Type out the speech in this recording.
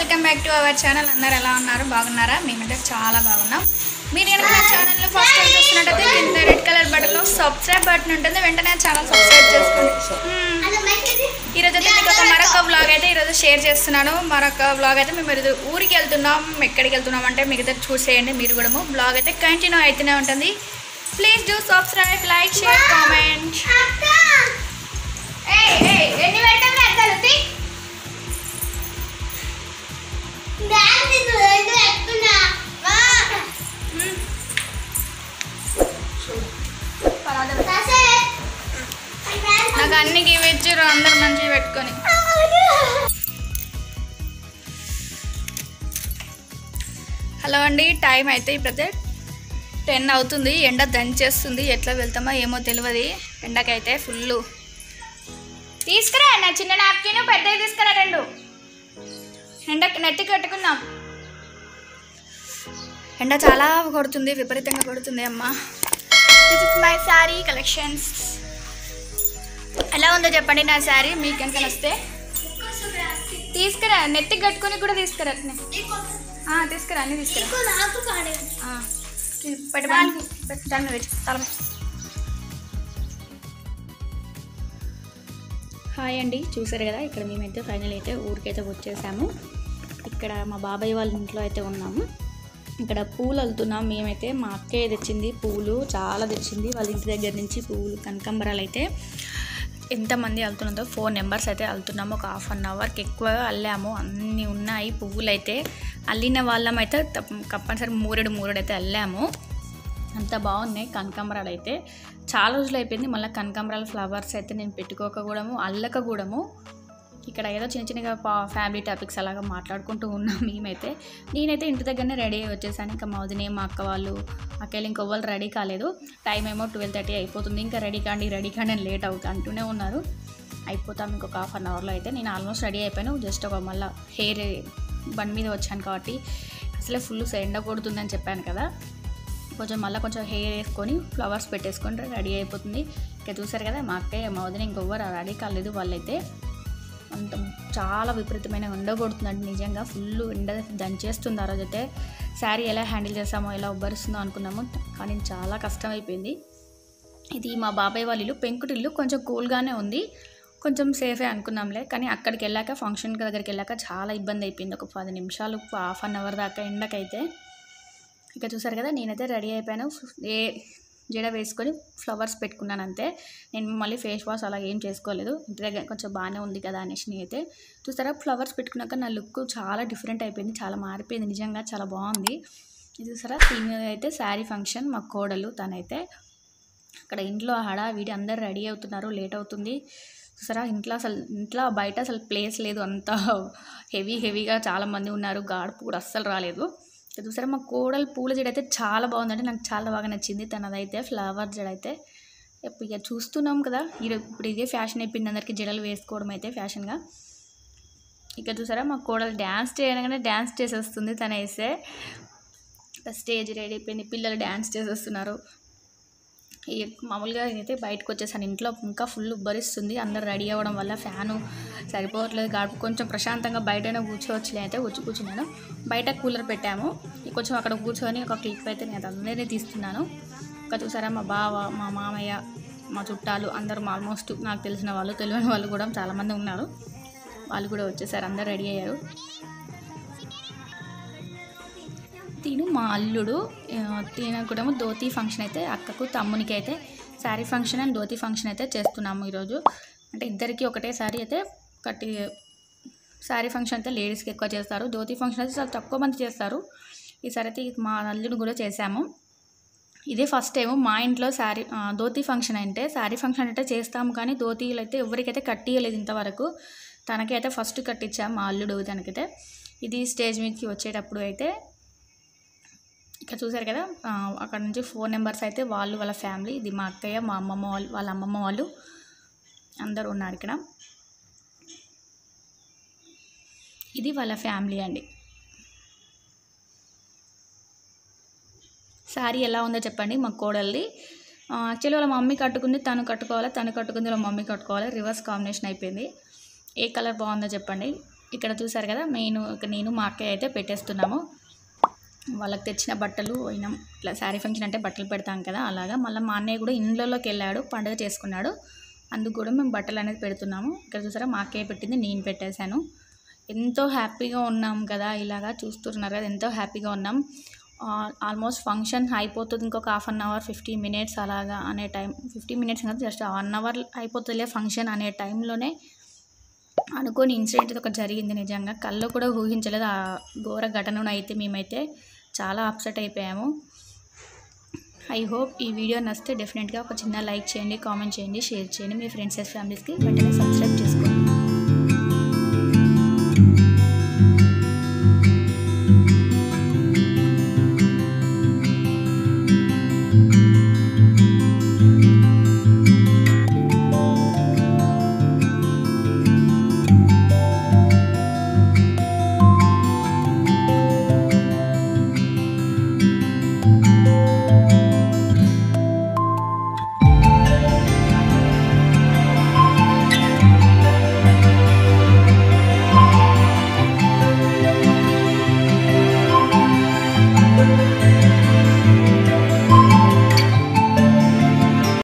Welcome back to our channel అందరు ఎలా ఉన్నారు బాగున్నారా మేమైతే చాలా బాగున్నాం మీరు కనుక నా ఛానల్ని ఫస్ట్ టైం చూస్తున్నట్టయితే కింద రెడ్ కలర్ బటన్లో సబ్స్క్రైబ్ బటన్ ఉంటుంది వెంటనే ఛానల్ సబ్స్క్రైబ్ చేసుకోండి మ్మ్. ఈరోజు అయితే మీకు ఒక మరొక బ్లాగ్ అయితే ఈరోజు షేర్ చేస్తున్నాను మరొక బ్లాగ్ అయితే మేము ఈరోజు ఊరికి వెళ్తున్నాం ఎక్కడికి వెళ్తున్నాం అంటే మిగతా చూసేయండి మీరు కూడా బ్లాగ్ అయితే కంటిన్యూ అవుతూనే ఉంటుంది please do subscribe like share comment ఎన్ని పెట్టండి అద్దలు తీ. మ్మ్. పరాదు. నాకు అన్ని గివ్ ఇచ్చారు అందరు మంచిగా పెట్టుకొని హలో అండి టైం అయితే ఇప్పుడైతే టెన్ అవుతుంది ఎండ దంచేస్తుంది ఎట్లా వెళ్తామో ఏమో తెలియదు ఎండకైతే ఫుల్ తీసుకురా నా చిన్న నాప్కిన్ పెద్దవి తీసుకురా రెండు ఎండ నెత్తి కట్టుకుందాం ఎండ చాలా కొడుతుంది విపరీతంగా కొడుతుంది అమ్మ this is my sari collections ఎలా ఉందో చెప్పండి నా శారీ మీకు కనుక వస్తే తీసుకురా నెత్తికి కట్టుకొని కూడా తీసుకురా అట్నే ఆ, తీసుకురా అన్ని తీసుకురా ఆ, తీ- పెట్టు బాగా. పెట్టు, దాని మీద పెట్టు, తల మీద. హాయ్ అండి చూసారు కదా ఇక్కడ మేమైతే ఫైనల్ అయితే ఊరికైతే వచ్చేసాము ఇక్కడ మా బాబాయ్ వాళ్ళ ఇంట్లో అయితే ఉన్నాము ఇక్కడ పూలు వెళ్తున్నాం మేమైతే మా అక్కయ్య తెచ్చింది పూలు చాలా తెచ్చింది వాళ్ళ ఇంటి దగ్గర నుంచి పూలు కనకాంబరాలు అయితే ఎంతమంది వెళ్తున్నదో ఫోర్ నెంబర్స్ అయితే వెళ్తున్నాము ఒక హాఫ్ అన్ అవర్కి ఎక్కువ అల్లాము అన్నీ ఉన్నాయి పువ్వులు అయితే అల్లిన వాళ్ళం అయితే తప్ప- కంపల్సరీ మూరెడు మూరెడు అయితే అల్లాము అంత బాగున్నాయి కనకాంబరాలు అయితే చాలా రోజులు అయిపోయింది మళ్ళీ కనకాంబరాల ఫ్లవర్స్ అయితే నేను పెట్టుకోక కూడాము అల్లక కూడాము ఇక్కడ ఏదో చిన్న చిన్నగా పా ఫ్యామిలీ టాపిక్స్ అలాగా మాట్లాడుకుంటూ ఉన్నాం మేమైతే నేనైతే ఇంటి దగ్గరనే రెడీ అయ్యి వచ్చేసాను ఇంకా మా వదినే మా అక్క వాళ్ళు అక్కలు ఇంకొవ్వరు రెడీ కాలేదు టైం ఏమో ట్వెల్వ్ థర్టీ అయిపోతుంది ఇంకా రెడీ కాండి రెడీ కాండి అని లేట్ అవుతా అంటూనే ఉన్నారు అయిపోతాం ఇంకొక హాఫ్ అన్ అవర్లో అయితే నేను ఆల్మోస్ట్ రెడీ అయిపోయాను జస్ట్ ఒక మళ్ళీ హెయిర్ బండి మీద వచ్చాను కాబట్టి అసలే ఫుల్ ఎండ కొడుతుందని చెప్పాను కదా కొంచెం మళ్ళీ కొంచెం హెయిర్ వేసుకొని ఫ్లవర్స్ పెట్టేసుకొని రెడీ అయిపోతుంది ఇక చూసారు కదా మా అక్కయ్య మా వదిన ఇంకొవ్వరు రెడీ కాలేదు వాళ్ళైతే అంత చాలా విపరీతమైన ఎండ కొడుతుందండి నిజంగా ఫుల్ ఎండ దంచేస్తుంది ఆ రోజైతే శారీ ఎలా హ్యాండిల్ చేస్తామో ఎలా ఉబ్బరిస్తుందో అనుకున్నాము కానీ చాలా కష్టం అయిపోయింది ఇది మా బాబాయ్ వాళ్ళ ఇల్లు పెంకుటిల్లు కొంచెం కూల్గానే ఉంది కొంచెం సేఫే అనుకున్నాంలే కానీ అక్కడికి వెళ్ళాక ఫంక్షన్ దగ్గరికి వెళ్ళాక చాలా ఇబ్బంది అయిపోయింది ఒక పది నిమిషాలు హాఫ్ అన్ అవర్ దాకా ఎండకైతే ఇక చూసారు కదా నేనైతే రెడీ అయిపోయాను ఏ జడ వేసుకొని ఫ్లవర్స్ పెట్టుకున్నాను అంతే నేను మళ్ళీ ఫేస్ వాష్ అలా ఏం చేసుకోలేదు ఇంటి దగ్గర కొంచెం బాగానే ఉంది కదా అనేసి నేనైతే చూసారా ఫ్లవర్స్ పెట్టుకున్నాక నా లుక్ చాలా డిఫరెంట్ అయిపోయింది చాలా మారిపోయింది నిజంగా చాలా బాగుంది ఇది చూసారా దీని అయితే శారీ ఫంక్షన్ మా కోడలు తనైతే అక్కడ ఇంట్లో హడావిడి అందరు రెడీ అవుతున్నారు లేట్ అవుతుంది చూసారా ఇంట్లో అసలు ఇంట్లో బయట అసలు ప్లేస్ లేదు అంత హెవీ హెవీగా చాలామంది ఉన్నారు గాడుపు కూడా అస్సలు రాలేదు ఇక చూసారా మా కోడలు పూల జడ అయితే చాలా బాగుందండి నాకు చాలా బాగా నచ్చింది తనదైతే ఫ్లవర్ జడ అయితే ఇప్పు- ఇక చూస్తున్నాం కదా ఈరోజు ఇప్పుడు ఇదే ఫ్యాషన్ అయిపోయింది అందరికీ జడలు వేసుకోవడం అయితే ఫ్యాషన్గా ఇక చూసారా మా కోడలు డ్యాన్స్ చేయగానే డ్యాన్స్ చేసేస్తుంది తన వేసే స్టేజ్ రెడీ అయిపోయింది పిల్లలు డ్యాన్స్ చేసేస్తున్నారు ఈ మామూలుగా అయితే బయటకు వచ్చేసాను ఇంట్లో ఇంకా ఫుల్ ఉబ్బరిస్తుంది అందరు రెడీ అవ్వడం వల్ల ఫ్యాను సరిపోవట్లేదు గాడుపు కొంచెం ప్రశాంతంగా బయటనే కూర్చోవచ్చులే అయితే వచ్చి కూర్చున్నాను బయట కూలర్ పెట్టాము ఇక కొంచెం అక్కడ కూర్చొని ఒక క్లిప్ అయితే నేను అందరినీ తీస్తున్నాను ఇంకా చూసారా మా బావ మా మామయ్య మా చుట్టాలు అందరూ ఆల్మోస్ట్ నాకు తెలిసిన వాళ్ళు తెలియని వాళ్ళు కూడా చాలామంది ఉన్నారు వాళ్ళు కూడా వచ్చేసారు అందరు రెడీ అయ్యారు తిను మా అల్లుడు ఆ, తిన కూడా ధోతి ఫంక్షన్ అయితే అక్కకు తమ్మునికి అయితే sari function and dhoti function అయితే చేస్తున్నాము ఈరోజు అంటే ఇద్దరికి ఒకటేసారి అయితే కట్టి శారీ ఫంక్షన్ అయితే లేడీస్కి ఎక్కువ చేస్తారు ధోతి ఫంక్షన్ అయితే చాలా తక్కువ మంది చేస్తారు ఈసారి అయితే మా అల్లుడు కూడా చేశాము ఇదే ఫస్ట్ టైం మా ఇంట్లో శారీ ఆ, ధోతి ఫంక్షన్ అంటే శారీ ఫంక్షన్ అంటే చేస్తాము కానీ ధోతీలు అయితే ఎవరికైతే కట్టియలేదు ఇంతవరకు తనకి అయితే ఫస్ట్ కట్టించాము మా అల్లుడు తనకైతే ఇది స్టేజ్ మీదకి వచ్చేటప్పుడు అయితే ఇక్కడ చూసారు కదా ఆ, అక్కడ నుంచి ఫోన్ నెంబర్స్ అయితే వాళ్ళు వాళ్ళ ఫ్యామిలీ ఇది మా అక్కయ్య మా అమ్మమ్మ వాళ్ళు వాళ్ళ అమ్మమ్మ వాళ్ళు అందరూ ఉన్నారు ఇక్కడ ఇది వాళ్ళ ఫ్యామిలీ అండి శారీ ఎలా ఉందో చెప్పండి మా కోడల్ది యాక్చువల్లీ వాళ్ళ మమ్మీ కట్టుకుంది తను కట్టుకోవాలి తను కట్టుకుంది వాళ్ళ మమ్మీ కట్టుకోవాలి రివర్స్ కాంబినేషన్ అయిపోయింది ఏ కలర్ బాగుందో చెప్పండి ఇక్కడ చూసారు కదా నేను ఇక నేను మా అక్కయ్య అయితే పెట్టేస్తున్నాము వాళ్ళకి తెచ్చిన బట్టలు పోయినాం ఇట్లా శారీ ఫంక్షన్ అంటే బట్టలు పెడతాం కదా అలాగా మళ్ళీ మా అన్నయ్య కూడా ఇండ్లలోకి వెళ్ళాడు పండుగ చేసుకున్నాడు అందుకు కూడా మేము బట్టలు అనేది పెడుతున్నాము ఇక్కడ చూసారా మా అక్కయ్య పెట్టింది నేను పెట్టేశాను ఎంతో హ్యాపీగా ఉన్నాం కదా ఇలాగా చూస్తున్నారు కదా ఎంతో హ్యాపీగా ఉన్నాం ఆల్మోస్ట్ ఫంక్షన్ అయిపోతుంది ఇంకొక half an hour fifty minutes అలాగా అనే టైం ఫిఫ్టీ మినిట్స్ కాదు జస్ట్ వన్ అవర్ అయిపోతుందిలే ఫంక్షన్ అనే టైంలోనే అనుకోని ఇన్సిడెంట్ ఒక జరిగింది నిజంగా కళ్ళు కూడా ఊహించలేదు ఆ ఘోర ఘటనను అయితే మేమైతే చాలా అప్సెట్ అయిపోయాము ఐ హోప్ ఈ వీడియో నచ్చితే డెఫినెట్గా ఒక చిన్న లైక్ చేయండి కామెంట్ చేయండి షేర్ చేయండి మీ ఫ్రెండ్స్ అండ్ ఫ్యామిలీస్కి వెంటనే సబ్స్క్రైబ్ చేసుకోండి